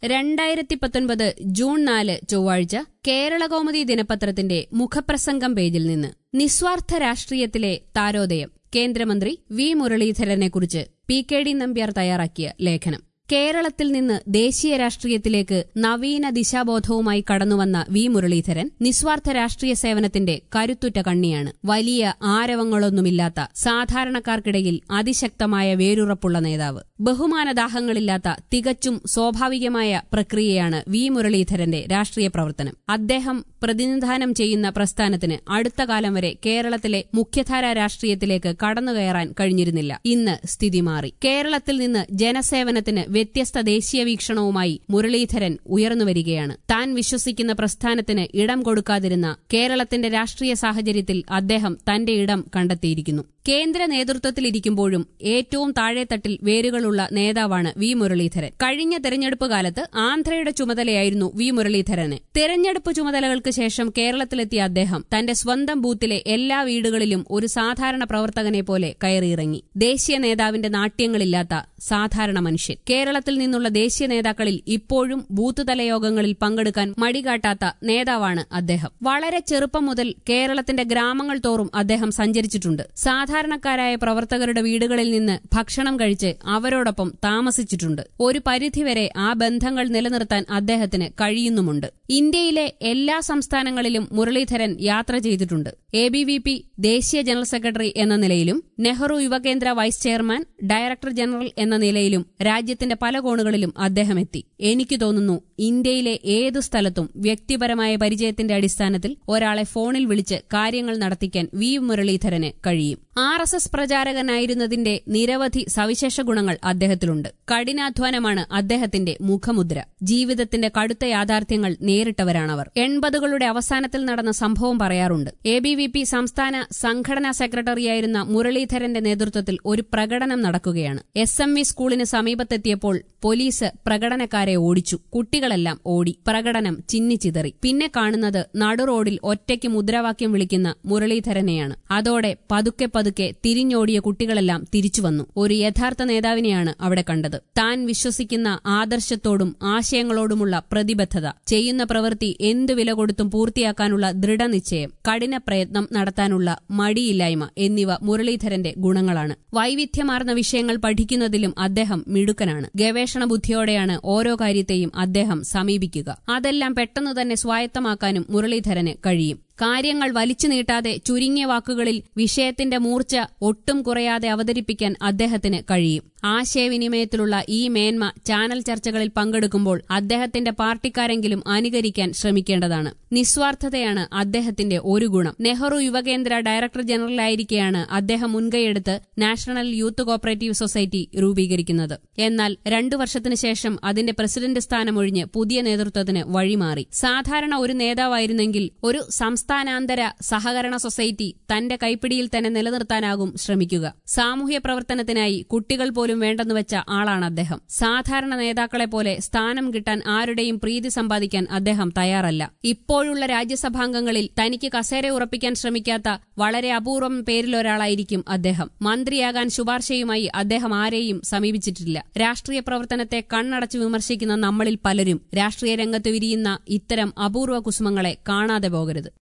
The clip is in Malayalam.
രണ്ടായിരത്തി പത്തൊൻപത് ജൂൺ നാല് ചൊവ്വാഴ്ച കേരളകൗമുദി ദിനപത്രത്തിന്റെ മുഖപ്രസംഗം പേജിൽ നിന്ന് നിസ്വാർത്ഥ രാഷ്ട്രീയത്തിലെ താരോദയം കേന്ദ്രമന്ത്രി വി മുരളീധരനെക്കുറിച്ച് പി കെ ഡി നമ്പ്യാർ തയ്യാറാക്കിയ ലേഖനം കേരളത്തിൽ നിന്ന് ദേശീയ രാഷ്ട്രീയത്തിലേക്ക് നവീന ദിശാബോധവുമായി കടന്നുവന്ന വി മുരളീധരൻ നിസ്വാർത്ഥ രാഷ്ട്രീയ സേവനത്തിന്റെ കരുത്തുറ്റ കണ്ണിയാണ് വലിയ ആരവങ്ങളൊന്നുമില്ലാത്ത സാധാരണക്കാർക്കിടയിൽ അതിശക്തമായ വേരുറപ്പുള്ള നേതാവ് ബഹുമാനദാഹങ്ങളില്ലാത്ത തികച്ചും സ്വാഭാവികമായ പ്രക്രിയയാണ് വി മുരളീധരന്റെ രാഷ്ട്രീയ പ്രവർത്തനം അദ്ദേഹം പ്രതിനിധാനം ചെയ്യുന്ന പ്രസ്ഥാനത്തിന് അടുത്ത കാലം വരെ കേരളത്തിലെ മുഖ്യധാരാ രാഷ്ട്രീയത്തിലേക്ക് കടന്നുകയറാൻ കഴിഞ്ഞിരുന്നില്ല ഇന്ന് സ്ഥിതി മാറി കേരളത്തിൽ നിന്ന് ജനസേവനത്തിന് വ്യത്യസ്ത ദേശീയ വീക്ഷണവുമായി മുരളീധരൻ ഉയർന്നുവരികയാണ് താൻ വിശ്വസിക്കുന്ന പ്രസ്ഥാനത്തിന് ഇടം കൊടുക്കാതിരുന്ന കേരളത്തിന്റെ രാഷ്ട്രീയ സാഹചര്യത്തിൽ അദ്ദേഹം തന്റെ ഇടം കണ്ടെത്തിയിരിക്കുന്നു കേന്ദ്ര നേതൃത്വത്തിലിരിക്കുമ്പോഴും ഏറ്റവും താഴെത്തട്ടിൽ വേരുകളുള്ള നേതാവാണ് വി മുരളീധരൻ കഴിഞ്ഞ തെരഞ്ഞെടുപ്പ് കാലത്ത് ആന്ധ്രയുടെ ചുമതലയായിരുന്നു വി മുരളീധരന് തെരഞ്ഞെടുപ്പ് ചുമതലകൾക്ക് ശേഷം കേരളത്തിലെത്തിയ അദ്ദേഹം തന്റെ സ്വന്തം ബൂത്തിലെ എല്ലാ വീടുകളിലും ഒരു സാധാരണ പ്രവർത്തകനെ പോലെ കയറിയിറങ്ങി ദേശീയ നേതാവിന്റെ നാട്യങ്ങളില്ലാത്ത സാധാരണ മനുഷ്യൻ കേരളത്തിൽ നിന്നുള്ള ദേശീയ നേതാക്കളിൽ ഇപ്പോഴും ബൂത്ത് തല യോഗങ്ങളിൽ പങ്കെടുക്കാൻ മടികാട്ടാത്ത നേതാവാണ് അദ്ദേഹം വളരെ ചെറുപ്പം മുതൽ കേരളത്തിന്റെ ഗ്രാമങ്ങൾ തോറും അദ്ദേഹം സഞ്ചരിച്ചിട്ടുണ്ട് സാധാരണക്കാരായ പ്രവർത്തകരുടെ വീടുകളിൽ നിന്ന് ഭക്ഷണം കഴിച്ച് അവരോടൊപ്പം താമസിച്ചിട്ടുണ്ട് ഒരു പരിധിവരെ ആ ബന്ധങ്ങൾ നിലനിർത്താൻ അദ്ദേഹത്തിന് കഴിയുന്നുമുണ്ട് ഇന്ത്യയിലെ എല്ലാ സംസ്ഥാനങ്ങളിലും മുരളീധരൻ യാത്ര ചെയ്തിട്ടുണ്ട് എ ബി വി പി ദേശീയ ജനറൽ സെക്രട്ടറി എന്ന നിലയിലും Nehru Yuva Kendra vice chairman director general എന്ന നിലയിലും രാജ്യത്തിന്റെ പല കോണുകളിലും അദ്ദേഹം എത്തി എനിക്ക് തോന്നുന്നു ഇന്ത്യയിലെ ഏതു സ്ഥലത്തും വ്യക്തിപരമായ പരിചയത്തിന്റെ അടിസ്ഥാനത്തിൽ ഒരാളെ ഫോണിൽ വിളിച്ച് കാര്യങ്ങൾ നടത്തിക്കാൻ വി മുരളീധരന് കഴിയും ആർ എസ് എസ് പ്രചാരകനായിരുന്നതിന്റെ നിരവധി സവിശേഷ ഗുണങ്ങൾ അദ്ദേഹത്തിലുണ്ട് കഠിനാധ്വാനമാണ് അദ്ദേഹത്തിന്റെ മുഖമുദ്ര ജീവിതത്തിന്റെ കടുത്ത യാഥാർത്ഥ്യങ്ങൾ നേരിട്ടവരാണവർ എൺപതുകളുടെ അവസാനത്തിൽ നടന്ന സംഭവം പറയാറുണ്ട് എ ബി വി പി സംസ്ഥാന സംഘടനാ സെക്രട്ടറിയായിരുന്ന മുരളീധരന്റെ നേതൃത്വത്തിൽ ഒരു പ്രകടനം നടക്കുകയാണ് എസ് എം വി സ്കൂളിന് സമീപത്തെത്തിയപ്പോൾ പോലീസ് പ്രകടനക്കാരെ ഓടിച്ചു കുട്ടികളെല്ലാം ഓടി പ്രകടനം ചിന്നിച്ചിതറി പിന്നെ കാണുന്നത് നടുറോഡിൽ ഒറ്റയ്ക്ക് മുദ്രാവാക്യം വിളിക്കുന്ന മുരളീധരനെയാണ് അതോടെ പതുക്കെ പതുക്കെ തിരിഞ്ഞോടിയ കുട്ടികളെല്ലാം തിരിച്ചുവന്നു ഒരു യഥാർത്ഥ നേതാവിനെയാണ് അവിടെ കണ്ടത് താൻ വിശ്വസിക്കുന്ന ആദർശത്തോടും ആശയങ്ങളോടുമുള്ള പ്രതിബദ്ധത ചെയ്യുന്ന പ്രവൃത്തി എന്തു വില കൊടുത്തും പൂർത്തിയാക്കാനുള്ള ദൃഢനിശ്ചയം കഠിന പ്രയത്നം നടത്താനുള്ള മടിയില്ലായ്മ എന്നിവ മുരളീധരന്റെ ഗുണങ്ങളാണ് വൈവിധ്യമാർന്ന വിഷയങ്ങൾ പഠിക്കുന്നതിലും അദ്ദേഹം മിടുക്കനാണ് ഗവേഷണ ബുദ്ധിയോടെയാണ് ഓരോ കാര്യത്തെയും അദ്ദേഹം സമീപിക്കുക അതെല്ലാം പെട്ടെന്ന് തന്നെ സ്വായത്തമാക്കാനും മുരളീധരന് കഴിയും കാര്യങ്ങൾ വലിച്ചു നീട്ടാതെ ചുരുങ്ങിയ വാക്കുകളിൽ വിഷയത്തിന്റെ മൂർച്ച ഒട്ടും കുറയാതെ അവതരിപ്പിക്കാൻ അദ്ദേഹത്തിന് കഴിയും ആശയവിനിമയത്തിലുള്ള ഈ മേന്മ ചാനൽ ചർച്ചകളിൽ പങ്കെടുക്കുമ്പോൾ അദ്ദേഹത്തിന്റെ പാർട്ടിക്കാരെങ്കിലും അനുകരിക്കാൻ ശ്രമിക്കേണ്ടതാണ് നിസ്വാർത്ഥതയാണ് അദ്ദേഹത്തിന്റെ ഒരു ഗുണം നെഹ്റു യുവകേന്ദ്ര ഡയറക്ടർ ജനറലായിരിക്കെയാണ് അദ്ദേഹം മുൻകൈയെടുത്ത് നാഷണൽ യൂത്ത് കോപ്പറേറ്റീവ് സൊസൈറ്റി രൂപീകരിക്കുന്നത് എന്നാൽ രണ്ടു വർഷത്തിനു ശേഷം അതിന്റെ പ്രസിഡന്റ് സ്ഥാനമൊഴിഞ്ഞ് പുതിയ നേതൃത്വത്തിന് വഴിമാറി സാധാരണ ഒരു നേതാവായിരുന്നെങ്കിൽ ഒരു സംസ്ഥാനാന്തര സഹകരണ സൊസൈറ്റി തന്റെ കൈപ്പിടിയിൽ തന്നെ നിലനിർത്താനാകും ശ്രമിക്കുക സാമൂഹ്യ പ്രവർത്തനത്തിനായി കുട്ടികൾ പോലും വേണ്ടെന്ന് വെച്ച ആളാണ് അദ്ദേഹം സാധാരണ നേതാക്കളെ പോലെ സ്ഥാനം കിട്ടാൻ ആരുടെയും പ്രീതി സമ്പാദിക്കാൻ അദ്ദേഹം തയ്യാറല്ല ഇപ്പോഴുള്ള രാജ്യസഭാംഗങ്ങളിൽ തനിക്ക് കസേര ഉറപ്പിക്കാൻ ശ്രമിക്കാത്ത വളരെ അപൂർവം പേരിലൊരാളായിരിക്കും അദ്ദേഹം മന്ത്രിയാകാൻ ശുപാർശയുമായി അദ്ദേഹം ആരെയും സമീപിച്ചിട്ടില്ല രാഷ്ട്രീയ പ്രവർത്തനത്തെ കണ്ണടച്ച് വിമർശിക്കുന്ന നമ്മളിൽ പലരും രാഷ്ട്രീയ രംഗത്ത് വിരിയുന്ന ഇത്തരം അപൂർവ കുസുമങ്ങളെ കാണാതെ പോകരുത്